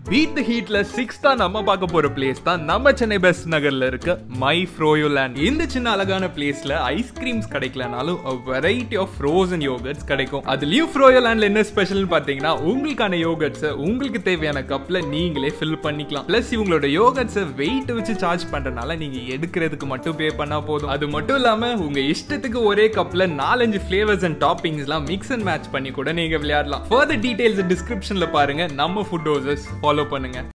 beat the ஹீட்ல சிக்ஸ்தா நம்ம பார்க்க போற பிளேஸ் தான் நம்ம சென்னை பெஸ்ட் நகர்ல இருக்க மை ஃப்ரோயோ லேண்ட் இந்த சின்ன அழகான பிளேஸ்ல ஐஸ்கிரீம்ஸ் கிடைக்கலனாலும் வெரைட்டி ஆஃப் ஃப்ரோசன் யோகர்ட்ஸ் கிடைக்கும் அதுலயும் ஃப்ரோயோ லேண்ட்ல என்ன ஸ்பெஷல்னு பாத்தீங்கன்னா உங்களுக்கான யோகர்ட்ஸ் உங்களுக்கு தேவையான கப்ல நீங்களே ஃபில் பண்ணிக்கலாம் பிளஸ் இவங்களோட யோகர்ட்ஸ் வெயிட் வச்சு சார்ஜ் பண்றதுனால நீங்க எடுக்கிறதுக்கு மட்டும் பே பண்ணா போதும் அது மட்டும் இல்லாம உங்க இஷ்டத்துக்கு ஒரே கப்ல நாலஞ்சு ஃபிளேவர்ஸ் அண்ட் டாப்பிங்ஸ்லாம் மிக்ஸ் அண்ட் மேட்ச் பண்ணி கூட நீங்க விளையாடலாம் ஃபர்தர் டீடைல்ஸ் டிஸ்கிரிப்ஷன்ல பாருங்க நம்ம ஃபுட் டோசஸ் ஃபாலோ பண்ணுங்க